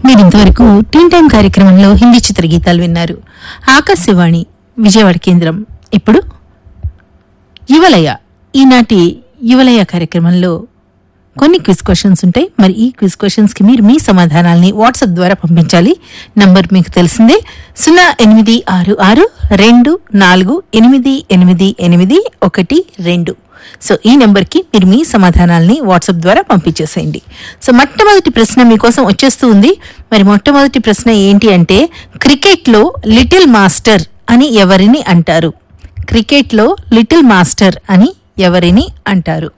మీరు ఇంతవరకు టీన్ టైం కార్యక్రమంలో హిందీ చిత్ర గీతాలు విన్నారు ఆకాశవాణి విజయవాడ కేంద్రం ఇప్పుడు యువలయ ఈనాటి యువలయ కార్యక్రమంలో కొన్ని క్విజ్ క్వశ్చన్స్ ఉంటాయి మరి ఈ క్విజ్ క్వశ్చన్స్ కి మీరు మీ సమాధానాల్ని వాట్సాప్ ద్వారా పంపించాలి నంబర్ మీకు తెలిసిందే సున్నా ఎనిమిది ఆరు ఆరు రెండు నాలుగు ఎనిమిది ఎనిమిది ఎనిమిది ఒకటి రెండు సో ఈ నెంబర్కి మీరు మీ సమాధానాల్ని వాట్సాప్ ద్వారా పంపించేసేయండి సో మొట్టమొదటి ప్రశ్న మీకోసం వచ్చేస్తూ ఉంది మరి మొట్టమొదటి ప్రశ్న ఏంటి అంటే క్రికెట్లో లిటిల్ మాస్టర్ అని ఎవరిని అంటారు క్రికెట్లో లిటిల్ మాస్టర్ అని ఎవరిని అంటారు